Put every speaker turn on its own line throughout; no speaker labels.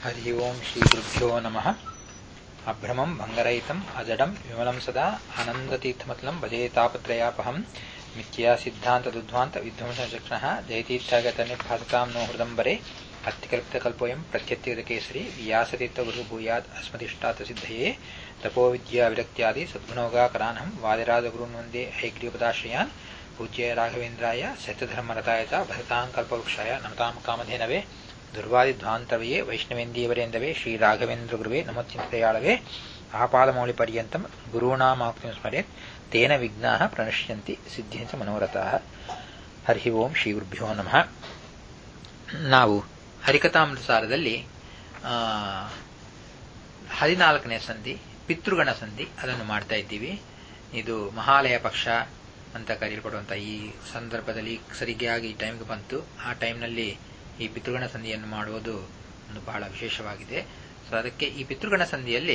हरि ओम् श्रीगुरुभ्यो नमः अभ्रमम् भङ्गरहितम् अजडम् विमलम् सदा आनन्दतीर्थमतलम् भजेतापत्रयापहम् मिथ्या सिद्धान्तदुध्वान्त विध्वंसचक्षणः जयतीर्थागतनिर्भासताम् नो हृदम्बरे अत्यकल्पितकल्पोऽयम् प्रत्यत्यगतकेसरी व्यासतीर्थगुरुभूयात् अस्मदिष्टातसिद्धये तपोविद्याविरक्त्यादि सद्गुणोगाकरानहम् वादिराजगुरून् वन्दे हैग्रीपदाश्रयान् पूज्य राघवेन्द्राय सत्यधर्मरतायत भरताम् कल्पवृक्षाय नमताम् कामधेनवे ದುರ್ವಾದಿಧ್ವಾಂತವೇ ವೈಷ್ಣವೇಂದೀವರೇಂದವೇ ಶ್ರೀ ರಾಘವೇಂದ್ರ ಗುರುವೇ ನಮೋತ್ಯಂತಯಾಳವೇ ಆಪಾದಮೌಳಿಪರ್ಯಂತಂ ಗುರುಣಾಮಾಕ್ತಿಂ ಸ್ಮರೆತ್ ತೇನ ವಿಘ್ನಾ ಪ್ರಣಶ್ಯಂತಿ ಸಿದ್ಧಿಂಚ ಮನೋರಥಃ ಹರಿ ಓಂ ಶ್ರೀ ಗುರುಭ್ಯೋ ನಮಃ ನಾವು ಹರಿಕಥಾಮೃತಸಾರದಲ್ಲಿ ಹದಿನಾಲ್ಕನೇ ಸಂಧಿ ಪಿತೃಗಣ ಸಂಧಿ ಅದನ್ನು ಮಾಡ್ತಾ ಇದ್ದೀವಿ ಇದು ಮಹಾಲಯ ಪಕ್ಷ ಅಂತ ಕರೆಯಲ್ಪಡುವಂತಹ ಈ ಸಂದರ್ಭದಲ್ಲಿ ಸರಿಯಾಗಿ ಈ ಟೈಮ್ಗೆ ಬಂತು ಆ ಟೈಮ್ನಲ್ಲಿ ಈ ಪಿತೃಗಣ ಸಂಧಿಯನ್ನು ಮಾಡುವುದು ಒಂದು ಬಹಳ ವಿಶೇಷವಾಗಿದೆ ಸೊ ಅದಕ್ಕೆ ಈ ಪಿತೃಗಣ ಸಂಧಿಯಲ್ಲಿ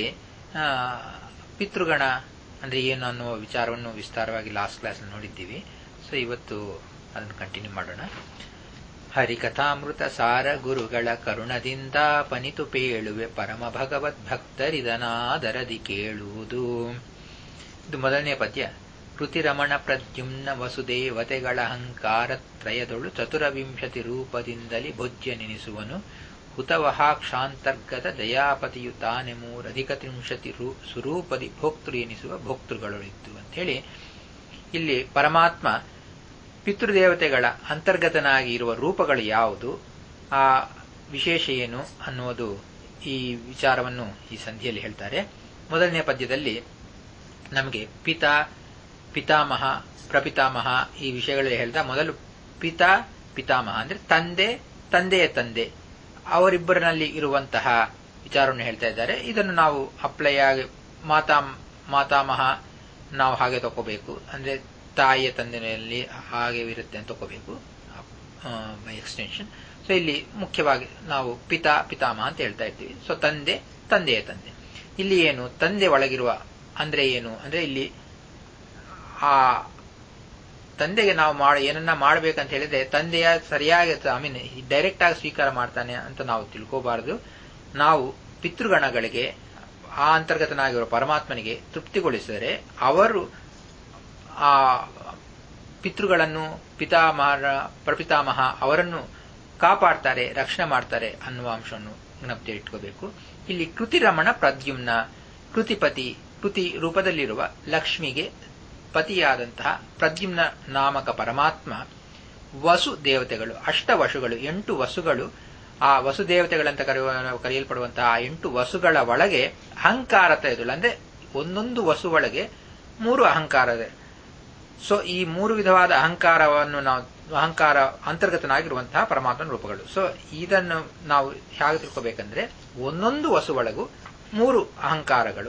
ಪಿತೃಗಣ ಅಂದ್ರೆ ಏನು ಅನ್ನುವ ವಿಚಾರವನ್ನು ವಿಸ್ತಾರವಾಗಿ ಲಾಸ್ಟ್ ಕ್ಲಾಸ್ ನೋಡಿದ್ದೀವಿ ಸೊ ಇವತ್ತು ಅದನ್ನು ಕಂಟಿನ್ಯೂ ಮಾಡೋಣ ಹರಿಕಥಾಮೃತ ಸಾರ ಗುರುಗಳ ಕರುಣದಿಂದ ಪನಿತು ಪೇಳುವೆ ಪರಮ ಭಗವದ್ ಭಕ್ತರಿದನಾದರದಿ ಕೇಳುವುದು ಇದು ಮೊದಲನೇ ಪದ್ಯ ಕೃತಿರಮಣ ಪ್ರದ್ಯುಮ್ನ ವಸುದೇವತೆಗಳ ಅಹಂಕಾರತ್ರಯದೊಳು ಚತುರವಿಂಶತಿ ರೂಪದಿಂದಲಿ ಭುಜ್ಯ ನೆನೆಸುವನು ಹುತವಹಾಕ್ಷಾಂತರ್ಗತ ದಯಾಪತಿಯು ತಾನೆ ಮೂರಧಿಕ ತ್ರಿಂಶತಿ ಸ್ವರೂಪದಿ ಭೋಕ್ತೃ ಎನಿಸುವ ಭೋಕ್ತೃಗಳೊಳಿದ್ದು ಹೇಳಿ ಇಲ್ಲಿ ಪರಮಾತ್ಮ ಪಿತೃದೇವತೆಗಳ ಅಂತರ್ಗತನಾಗಿ ಇರುವ ರೂಪಗಳು ಯಾವುದು ಆ ವಿಶೇಷ ಏನು ಅನ್ನುವುದು ಈ ವಿಚಾರವನ್ನು ಈ ಸಂಧಿಯಲ್ಲಿ ಹೇಳ್ತಾರೆ ಮೊದಲನೇ ಪದ್ಯದಲ್ಲಿ ನಮಗೆ ಪಿತಾ ಪಿತಾಮಹ ಪ್ರಪಿತಾಮಹ ಈ ವಿಷಯಗಳಲ್ಲಿ ಹೇಳ್ತಾ ಮೊದಲು ಪಿತಾ ಪಿತಾಮಹ ಅಂದ್ರೆ ತಂದೆ ತಂದೆಯ ತಂದೆ ಅವರಿಬ್ಬರಿನಲ್ಲಿ ಇರುವಂತಹ ವಿಚಾರವನ್ನು ಹೇಳ್ತಾ ಇದ್ದಾರೆ ಇದನ್ನು ನಾವು ಅಪ್ಲೈ ಆಗಿ ಮಾತಾ ಮಾತಾಮಹ ನಾವು ಹಾಗೆ ತಗೋಬೇಕು ಅಂದ್ರೆ ತಾಯಿಯ ತಂದೆಯಲ್ಲಿ ಹಾಗೆ ಇರುತ್ತೆ ಅಂತ ತಗೋಬೇಕು ಬೈ ಎಕ್ಸ್ಟೆನ್ಷನ್ ಸೊ ಇಲ್ಲಿ ಮುಖ್ಯವಾಗಿ ನಾವು ಪಿತಾ ಪಿತಾಮಹ ಅಂತ ಹೇಳ್ತಾ ಇರ್ತೀವಿ ಸೊ ತಂದೆ ತಂದೆಯ ತಂದೆ ಇಲ್ಲಿ ಏನು ತಂದೆ ಒಳಗಿರುವ ಅಂದ್ರೆ ಏನು ಅಂದ್ರೆ ಇಲ್ಲಿ ಆ ತಂದೆಗೆ ನಾವು ಮಾಡ ಏನನ್ನ ಮಾಡ್ಬೇಕಂತ ಹೇಳಿದ್ರೆ ತಂದೆಯ ಸರಿಯಾಗಿ ಐ ಮೀನ್ ಡೈರೆಕ್ಟ್ ಆಗಿ ಸ್ವೀಕಾರ ಮಾಡ್ತಾನೆ ಅಂತ ನಾವು ತಿಳ್ಕೋಬಾರದು ನಾವು ಪಿತೃಗಣಗಳಿಗೆ ಆ ಅಂತರ್ಗತನಾಗಿರುವ ಪರಮಾತ್ಮನಿಗೆ ತೃಪ್ತಿಗೊಳಿಸಿದರೆ ಅವರು ಆ ಪಿತೃಗಳನ್ನು ಪಿತಾಮಹ ಪ್ರಪಿತಾಮಹ ಅವರನ್ನು ಕಾಪಾಡ್ತಾರೆ ರಕ್ಷಣೆ ಮಾಡ್ತಾರೆ ಅನ್ನುವ ಅಂಶವನ್ನು ಜ್ಞಪ್ತಿ ಇಟ್ಕೋಬೇಕು ಇಲ್ಲಿ ಕೃತಿರಮಣ ಪ್ರದ್ಯುಮ್ನ ಕೃತಿಪತಿ ಕೃತಿ ರೂಪದಲ್ಲಿರುವ ಲಕ್ಷ್ಮಿಗೆ ಪತಿಯಾದಂತಹ ಪ್ರದ್ಯುಮ್ನ ನಾಮಕ ಪರಮಾತ್ಮ ವಸು ದೇವತೆಗಳು ಅಷ್ಟವಸುಗಳು ಎಂಟು ವಸುಗಳು ಆ ವಸುದೇವತೆಗಳಂತ ಕರೆಯುವ ಕರೆಯಲ್ಪಡುವಂತಹ ಆ ಎಂಟು ವಸುಗಳ ಒಳಗೆ ಅಹಂಕಾರ ತೆಗೆದುಳು ಅಂದ್ರೆ ಒಂದೊಂದು ವಸು ಒಳಗೆ ಮೂರು ಅಹಂಕಾರ ಇದೆ ಸೊ ಈ ಮೂರು ವಿಧವಾದ ಅಹಂಕಾರವನ್ನು ನಾವು ಅಹಂಕಾರ ಅಂತರ್ಗತನಾಗಿರುವಂತಹ ಪರಮಾತ್ಮನ ರೂಪಗಳು ಸೊ ಇದನ್ನು ನಾವು ಹೇಗೆ ತಿಳ್ಕೋಬೇಕಂದ್ರೆ ಒಂದೊಂದು ವಸು ಒಳಗೂ ಮೂರು ಅಹಂಕಾರಗಳು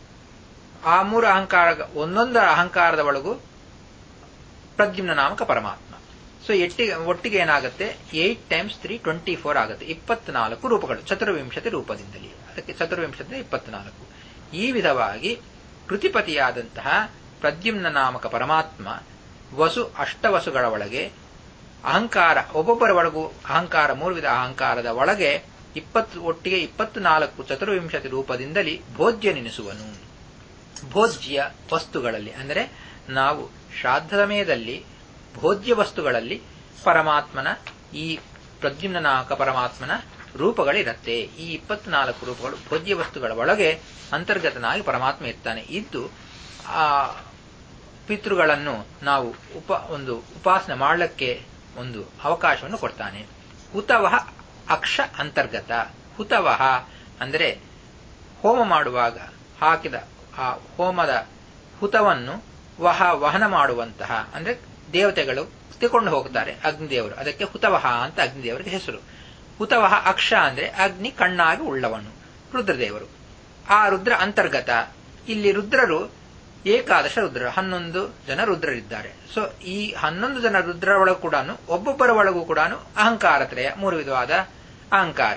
ಆ ಮೂರು ಅಹಂಕಾರ ಒಂದೊಂದು ಅಹಂಕಾರದ ಒಳಗೂ ಪ್ರದ್ಯುಮ್ನ ನಾಮಕ ಪರಮಾತ್ಮ ಸೊ ಎಟ್ಟಿಗೆ ಒಟ್ಟಿಗೆ ಏನಾಗುತ್ತೆ eight times three twenty four ಆಗುತ್ತೆ ಇಪ್ಪತ್ನಾಲ್ಕು ರೂಪಗಳು ಚತುರ್ವಿಂಶತಿ ರೂಪದಿಂದಲೇ ಅದಕ್ಕೆ ಚತುರ್ವಿಂಶತಿ ಇಪ್ಪತ್ನಾಲ್ಕು ಈ ವಿಧವಾಗಿ ಕೃತಿಪತಿಯಾದಂತಹ ಪ್ರದ್ಯುಮ್ನ ನಾಮಕ ಪರಮಾತ್ಮ ವಸು ಅಷ್ಟವಸುಗಳ ಒಳಗೆ ಅಹಂಕಾರ ಒಬ್ಬೊಬ್ಬರ ಒಳಗೂ ಅಹಂಕಾರ ಮೂರು ವಿಧ ಅಹಂಕಾರದ ಒಳಗೆ ಇಪ್ಪತ್ತು ಒಟ್ಟಿಗೆ ಇಪ್ಪತ್ನಾಲ್ಕು ಚತುರ್ವಿಂಶತಿ ರೂಪದಿಂದಲೇ ಭೋಜ್ಯ ನೆನೆಸುವನು ಭೋಜ್ಯ ವಸ್ತುಗಳಲ್ಲಿ ಅಂದರೆ ನಾವು ಶ್ರಾದ್ದ ಸಮಯದಲ್ಲಿ ಭೋಜ್ಯ ವಸ್ತುಗಳಲ್ಲಿ ಪರಮಾತ್ಮನ ಈ ಪ್ರದ್ಯುಮ್ನ ನಾಮಕ ಪರಮಾತ್ಮನ ರೂಪಗಳಿರುತ್ತೆ ಈ ಇಪ್ಪತ್ನಾಲ್ಕು ರೂಪಗಳು ಭೋಜ್ಯ ವಸ್ತುಗಳ ಒಳಗೆ ಅಂತರ್ಗತನಾಗಿ ಪರಮಾತ್ಮ ಇರ್ತಾನೆ ಇದ್ದು ಆ ಪಿತೃಗಳನ್ನು ನಾವು ಉಪ ಒಂದು ಉಪಾಸನೆ ಮಾಡಲಿಕ್ಕೆ ಒಂದು ಅವಕಾಶವನ್ನು ಕೊಡ್ತಾನೆ ಹುತವಹ ಅಕ್ಷ ಅಂತರ್ಗತ ಹುತವಹ ಅಂದರೆ ಹೋಮ ಮಾಡುವಾಗ ಹಾಕಿದ ಆ ಹೋಮದ ಹುತವನ್ನು ವಹ ವಹನ ಮಾಡುವಂತಹ ಅಂದ್ರೆ ದೇವತೆಗಳು ತಿಕೊಂಡು ಹೋಗ್ತಾರೆ ಅಗ್ನಿದೇವರು ಅದಕ್ಕೆ ಹುತವಹ ಅಂತ ಅಗ್ನಿದೇವರಿಗೆ ಹೆಸರು ಹುತವಹ ಅಕ್ಷ ಅಂದ್ರೆ ಅಗ್ನಿ ಕಣ್ಣಾಗಿ ಉಳ್ಳವನು ರುದ್ರದೇವರು ಆ ರುದ್ರ ಅಂತರ್ಗತ ಇಲ್ಲಿ ರುದ್ರರು ಏಕಾದಶ ರುದ್ರ ಹನ್ನೊಂದು ಜನ ರುದ್ರರಿದ್ದಾರೆ ಸೊ ಈ ಹನ್ನೊಂದು ಜನ ರುದ್ರ ಒಳಗೂ ಕೂಡ ಒಬ್ಬೊಬ್ಬರ ಒಳಗೂ ಕೂಡ ಅಹಂಕಾರ ತ್ರಯ ಮೂರು ವಿಧವಾದ ಅಹಂಕಾರ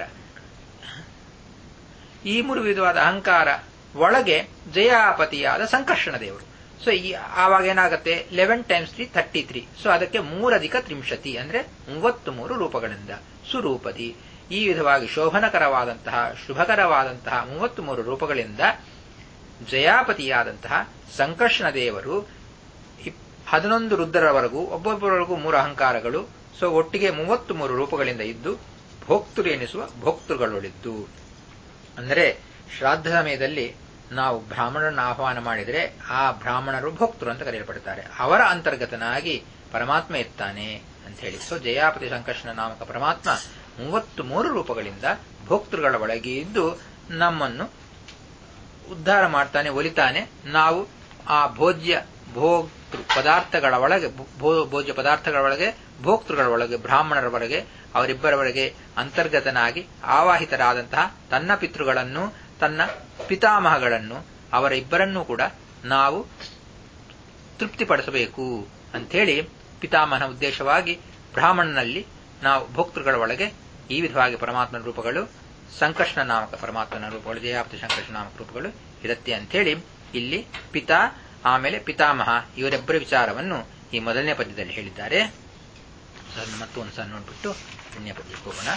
ಈ ಮೂರು ವಿಧವಾದ ಅಹಂಕಾರ ಒಳಗೆ ಜಯಾಪತಿಯಾದ ಸಂಕರ್ಷಣ ದೇವರು ಸೊ ಈ ಆವಾಗ ಏನಾಗುತ್ತೆ eleven times three thirty three so ಅದಕ್ಕೆ ಮೂರಧಿಕ ತ್ರಿಂಶತಿ ಅಂದ್ರೆ ಮೂವತ್ತು ಮೂರು ರೂಪಗಳಿಂದ ಸುರೂಪದಿ ಈ ವಿಧವಾಗಿ ಶೋಭನಕರವಾದಂತಹ ಶುಭಕರವಾದಂತಹ ಮೂವತ್ತು ಮೂರು ರೂಪಗಳಿಂದ ಜಯಾಪತಿಯಾದಂತಹ ಸಂಕರ್ಷಣ ದೇವರು ಹದಿನೊಂದು ರುದ್ರರವರೆಗೂ ಒಬ್ಬೊಬ್ಬರವರೆಗೂ ಮೂರು ಅಹಂಕಾರಗಳು ಸೊ ಒಟ್ಟಿಗೆ ಮೂವತ್ತು ಮೂರು ರೂಪಗಳಿಂದ ಇದ್ದು ಭೋಕ್ತೃ ಎನಿಸುವ ಭೋಕ್ತೃಗಳೊಳಿದ್ದು ಅಂದರೆ ಶ್ರಾದ್ದ ಸಮಯದಲ್ಲಿ ನಾವು ಬ್ರಾಹ್ಮಣರನ್ನು ಆಹ್ವಾನ ಮಾಡಿದರೆ ಆ ಬ್ರಾಹ್ಮಣರು ಭೋಕ್ತೃ ಅಂತ ಕರೆಯಲ್ಪಡ್ತಾರೆ ಅವರ ಅಂತರ್ಗತನಾಗಿ ಪರಮಾತ್ಮ ಇರ್ತಾನೆ ಅಂತ ಹೇಳಿ ಸೊ ಜಯಾಪತಿ ಸಂಕರ್ಷಣ ನಾಮಕ ಪರಮಾತ್ಮ ಮೂವತ್ತು ಮೂರು ರೂಪಗಳಿಂದ ಭೋಕ್ತೃಗಳ ಒಳಗೆ ಇದ್ದು ನಮ್ಮನ್ನು ಉದ್ಧಾರ ಮಾಡ್ತಾನೆ ಒಲಿತಾನೆ ನಾವು ಆ ಭೋಜ್ಯ ಭೋಕ್ತೃ ಪದಾರ್ಥಗಳ ಒಳಗೆ ಭೋಜ್ಯ ಪದಾರ್ಥಗಳ ಒಳಗೆ ಭೋಕ್ತೃಗಳ ಒಳಗೆ ಬ್ರಾಹ್ಮಣರ ಒಳಗೆ ಅವರಿಬ್ಬರವರೆಗೆ ಅಂತರ್ಗತನಾಗಿ ಆವಾಹಿತರಾದಂತಹ ತನ್ನ ಪಿತೃಗಳನ್ನು ತನ್ನ ಪಿತಾಮಹಗಳನ್ನು ಅವರ ಇಬ್ಬರನ್ನೂ ಕೂಡ ನಾವು ತೃಪ್ತಿಪಡಿಸಬೇಕು ಅಂಥೇಳಿ ಪಿತಾಮಹನ ಉದ್ದೇಶವಾಗಿ ಬ್ರಾಹ್ಮಣನಲ್ಲಿ ನಾವು ಭೋಕ್ತೃಗಳ ಒಳಗೆ ಈ ವಿಧವಾಗಿ ಪರಮಾತ್ಮನ ರೂಪಗಳು ಸಂಕರ್ಷಣ ನಾಮಕ ಪರಮಾತ್ಮನ ರೂಪಗಳು ಜಯಾಪ್ತಿ ಸಂಕರ್ಷಣ ನಾಮಕ ರೂಪಗಳು ಇರುತ್ತೆ ಅಂಥೇಳಿ ಇಲ್ಲಿ ಪಿತಾ ಆಮೇಲೆ ಪಿತಾಮಹ ಇವರಿಬ್ಬರ ವಿಚಾರವನ್ನು ಈ ಮೊದಲನೇ ಪದ್ಯದಲ್ಲಿ ಹೇಳಿದ್ದಾರೆ ಅದನ್ನು ಮತ್ತೊಂದು ಸಹ ನೋಡ್ಬಿಟ್ಟು ಪುಣ್ಯ ಪದ್ಯಕ್ಕೆ ಹೋಗೋಣ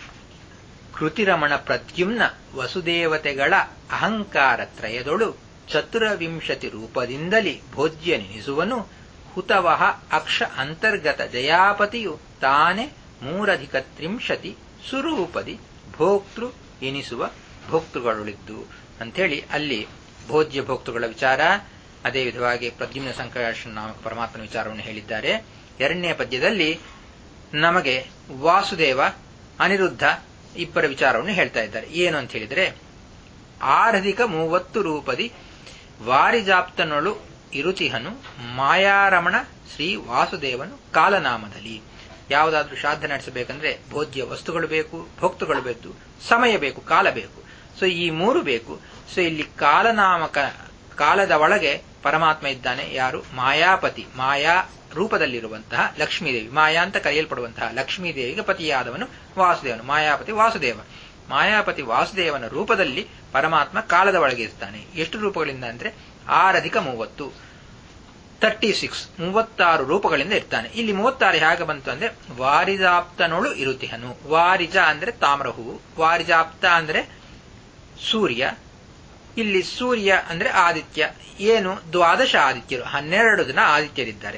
ಕೃತಿರಮಣ ಪ್ರದ್ಯುಮ್ನ ವಸುದೇವತೆಗಳ ಅಹಂಕಾರ ತ್ರಯದೊಳು ಚತುರವಿಂಶತಿ ರೂಪದಿಂದಲಿ ಭೋಜ್ಯ ನೆನೆಸುವನು ಹುತವಹ ಅಕ್ಷ ಅಂತರ್ಗತ ಜಯಾಪತಿಯು ತಾನೆ ಮೂರಧಿಕ ತ್ರಿಂಶತಿ ಸುರೂಪದಿ ಭೋಕ್ತೃ ಎನಿಸುವ ಭೋಕ್ತೃಗಳುಳಿದ್ದು ಅಂಥೇಳಿ ಅಲ್ಲಿ ಭೋಜ್ಯ ಭೋಕ್ತೃಗಳ ವಿಚಾರ ಅದೇ ವಿಧವಾಗಿ ಪ್ರದ್ಯುಮ್ನ ಸಂಕರ್ಷಣ ನಾಮಕ ಪರಮಾತ್ಮನ ವಿಚಾರವನ್ನು ಹೇಳಿದ್ದಾರೆ ಎರಡನೇ ಪದ್ಯದಲ್ಲಿ ನಮಗೆ ವಾಸುದೇವ ಅನಿರುದ್ಧ ಇಬ್ಬರ ವಿಚಾರವನ್ನು ಹೇಳ್ತಾ ಇದ್ದಾರೆ ಏನು ಅಂತ ಹೇಳಿದರೆ ಆರಧಿಕ ಮೂವತ್ತು ರೂಪದಿ ವಾರಿಜಾಪ್ತನೊಳು ಇರುಚಿಹನು ಮಾಯಾರಮಣ ಶ್ರೀ ವಾಸುದೇವನು ಕಾಲನಾಮದಲ್ಲಿ ಯಾವುದಾದ್ರೂ ಶ್ರಾದ್ದ ನಡೆಸಬೇಕಂದ್ರೆ ಭೋಜ್ಯ ವಸ್ತುಗಳು ಬೇಕು ಭೋಕ್ತುಗಳು ಬೇಕು ಸಮಯ ಬೇಕು ಕಾಲ ಬೇಕು ಸೊ ಈ ಮೂರು ಬೇಕು ಸೊ ಇಲ್ಲಿ ಕಾಲನಾಮಕ ಕಾಲದ ಒಳಗೆ ಪರಮಾತ್ಮ ಇದ್ದಾನೆ ಯಾರು ಮಾಯಾಪತಿ ಮಾಯಾ ರೂಪದಲ್ಲಿರುವಂತಹ ಲಕ್ಷ್ಮೀದೇವಿ ಮಾಯಾ ಅಂತ ಕರೆಯಲ್ಪಡುವಂತಹ ಲಕ್ಷ್ಮೀದೇವಿಗೆ ಪತಿಯಾದವನು ವಾಸುದೇವನು ಮಾಯಾಪತಿ ವಾಸುದೇವ ಮಾಯಾಪತಿ ವಾಸುದೇವನ ರೂಪದಲ್ಲಿ ಪರಮಾತ್ಮ ಕಾಲದ ಒಳಗೆ ಇರ್ತಾನೆ ಎಷ್ಟು ರೂಪಗಳಿಂದ ಅಂದ್ರೆ ಆರಧಿಕ ಮೂವತ್ತು ತರ್ಟಿ ಸಿಕ್ಸ್ ಮೂವತ್ತಾರು ರೂಪಗಳಿಂದ ಇರ್ತಾನೆ ಇಲ್ಲಿ ಮೂವತ್ತಾರು ಹೇಗೆ ಬಂತು ಅಂದ್ರೆ ವಾರಿಜಾಪ್ತನೊಳು ಇರುತಿಹನು ವಾರಿಜ ಅಂದ್ರೆ ತಾಮ್ರ ಹೂವು ವಾರಿಜಾಪ್ತ ಅಂದ್ರೆ ಸೂರ್ಯ ಇಲ್ಲಿ ಸೂರ್ಯ ಅಂದ್ರೆ ಆದಿತ್ಯ ಏನು ದ್ವಾದಶ ಆದಿತ್ಯರು ಹನ್ನೆರಡು ಜನ ಆದಿತ್ಯರಿದ್ದಾರೆ